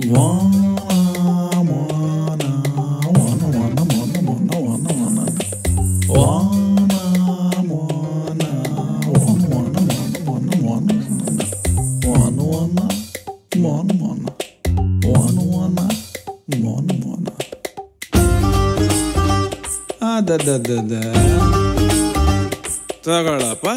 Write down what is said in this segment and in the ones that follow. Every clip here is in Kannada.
ತಗೊಳಪ್ಪ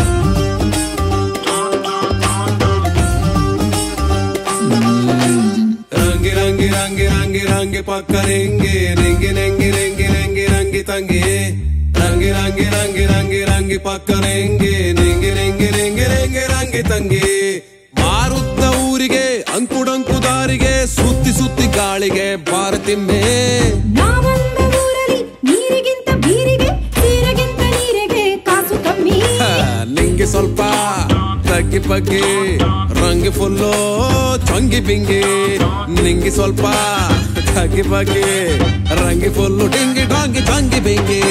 ರಂಗಿ ರಂಗಿ ರಂಗಿ ರಂಗಿ ರಂಗಿ ಪಕ್ಕ ರೆಂಗಿ ರೆಂಗಿ ರೆಂಗಿ ರೆಂಗಿ ರೆಂಗಿ ರಂಗಿ ತಂಗಿ ರಂಗಿ ರಂಗಿ ರಂಗಿ ರಂಗಿ ರಂಗಿ ಪಕ್ಕ ರೆಂಗಿ ರೆಂಗಿ ರೆಂಗಿ ರೆಂಗಿ ರೆಂಗಿ ರಂಗಿ ತಂಗಿ ಮಾರುತ್ತ ಊರಿಗೆ ಅಂಕುಡಂಕು ದಾರಿಗೆ ಸುತ್ತಿ ಸುತ್ತಿ ಗಾಳಿಗೆ ಭಾರತಿಮ್ಮೆ ನಾವಂದ ಊರಲ್ಲಿ ನೀರಿಗಿಂತ ಬೀರಿಗೆ ಸೀರೆಗಿಂತ ನೀರಿಗೆ ಕಾಸು ಕಮ್ಮಿ ಹ, ನಿಂಗೆ ಸ್ವಲ್ಪ ತಗ್ಗಿ ಪಗ್ಗಿ ರಂಗಿ ಫುಲ್ಲು ಚಂಗಿ ಬಿಂಗಿ ನಿಂಗೆ ಸ್ವಲ್ಪ ತಗ್ಗಿ ಪಗ್ಗಿ ರಂಗಿ ಫುಲ್ಲು ಡಿಂಗಿ ಡಾಂಗಿ ಚಂಗಿ ಬಿಂಗಿ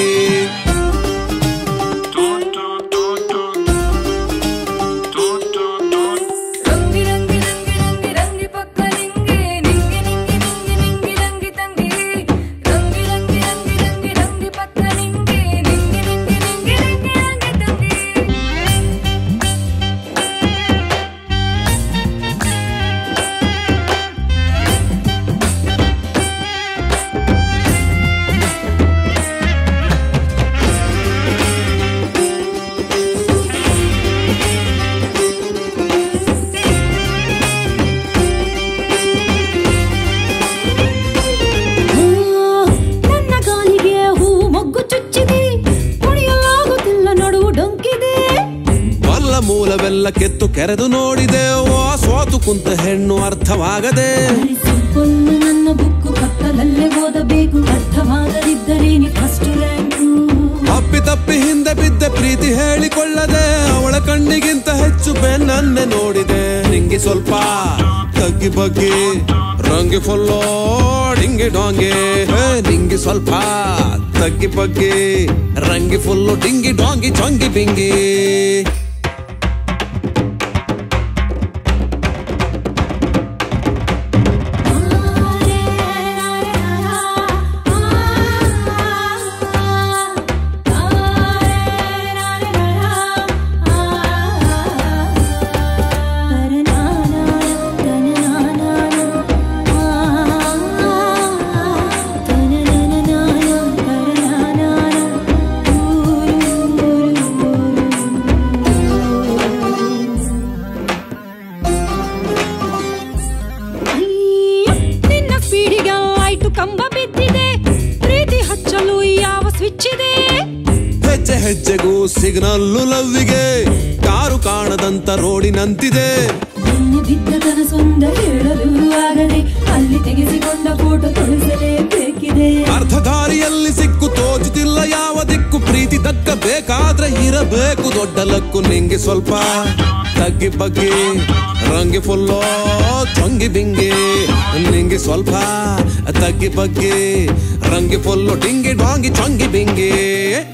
ರಂಗಿ ರಂಗಿ ರಂಗಿ ರಂಗಿ ರಂಗಿ ಪಕ್ಕ ನಿಂಗೆ ನಿಂಗೆ ನಿಂಗೆ ನಿಂಗೆ ನಿಂಗೆ ರಂಗಿ ತಂಗಿ ರಂಗಿ ರಂಗಿ ರಂಗಿ ರಂಗಿ ರಂಗಿ ಪಕ್ಕ ನಿಂಗೆ ನಿಂಗೆ ನಿಂಗೆ ನಿಂಗೆ ನಿಂಗೆ ರಂಗಿ ತಂಗಿ ನನ್ನ ಗಾಲಿಗೆ ಹೂ ಮೊಗ್ಗು ಚುಚ್ಚಿದೆ ಕುಣಿಯಲಾಗುತ್ತಿಲ್ಲ ನಡುವು ಡೊಂಕಿದೆ ಬಲ್ಲ ಮೂಲವೆಲ್ಲ ಕೆತ್ತು ಕೆರೆದು ನೋಡಿದೆ ಓ ಸೋತು ಕುಂತ ಹೆಣ್ಣು ಅರ್ಥವಾಗದೆ ಸಿಂಪಲ್ಲು ನನ್ನ ಬುಕ್ಕು ಕತ್ತಲಲ್ಲೇ ಓದಬೇಕು ಅರ್ಥವಾಗದಿದ್ದರೆ ನೀ ಫಸ್ಟ್ ರ್ಯಾಂಕು ಅಪ್ಪಿ ತಪ್ಪಿ ಹಿಂದೆ ಬಿದ್ದೆ ಪ್ರೀತಿ ಹೇಳಿಕೊಳ್ಳದೆ ಅವಳ ಕಣ್ಣಿಗಿಂತ ಹೆಚ್ಚು ಬೆನ್ನನ್ನೇ ನೋಡಿದೆ ನಿಂಗೆ ಸ್ವಲ್ಪ ತಗ್ಗಿ ಬಗ್ಗಿ ರಂಗಿ ಫುಲ್ಲೋ ಡಿಂಗಿ ಡಾಂಗಿ ಹೇ, ನಿಂಗೆ ಸ್ವಲ್ಪ ತಗ್ಗಿ ಬಗ್ಗಿ ರಂಗಿ ಫುಲ್ಲು ಡಿಂಗಿ ಡಾಂಗಿ ಚಂಗಿ ಬಿಂಗಿ ನಿನ್ನ ಸ್ಪೀಡಿಗೆ ಲೈಟು ಕಂಬ ಬಿದ್ದಿದೆ ಪ್ರೀತಿ ಹಚ್ಚಲು ಯಾವ ಸ್ವಿಚ್ ಇದೆ ಹೆಜ್ಜೆ ಹೆಜ್ಜೆಗೂ ಸಿಗ್ನಲ್ಲು ಲವ್ವಿಗೆ ಕಾರು ಕಾಣದಂತ ರೋಡಿನಂತಿದೆ ನಿನ್ನೆ ಬಿದ್ದ ಕನಸೊಂದ ಹೇಳಲು ಆಗದೆ ಅಲ್ಲಿ ತೆಗೆಸಿಕೊಂಡ ಫೋಟೋ ತೊಳಿಸಲೇಬೇಕಿದೆ ಅರ್ಧ ದಾರಿಯಲ್ಲಿ ಸಿಕ್ಕು ತೋಚುತ್ತಿಲ್ಲ ಯಾವ ದಿಕ್ಕು ಪ್ರೀತಿ ತಕ್ಕ ಬೇಕಾದ್ರೆ ಇರಬೇಕು ದೊಡ್ಡ ಲಕ್ಕು ನಿಂಗೆ ಸ್ವಲ್ಪ ತಗ್ಗಿ ಬಗ್ಗಿ ರಂಗಿ ಫುಲ್ಲೋ ಚಂಗಿ ಬಿಂಗಿ ನಿಂಗೆ ಸ್ವಲ್ಪ ತಗ್ಗಿ ಬಗ್ಗಿ ರಂಗಿ ಫುಲ್ಲು ಡಿಂಗಿ ಡಾಂಗಿ ಚಂಗಿ ಬಿಂಗಿ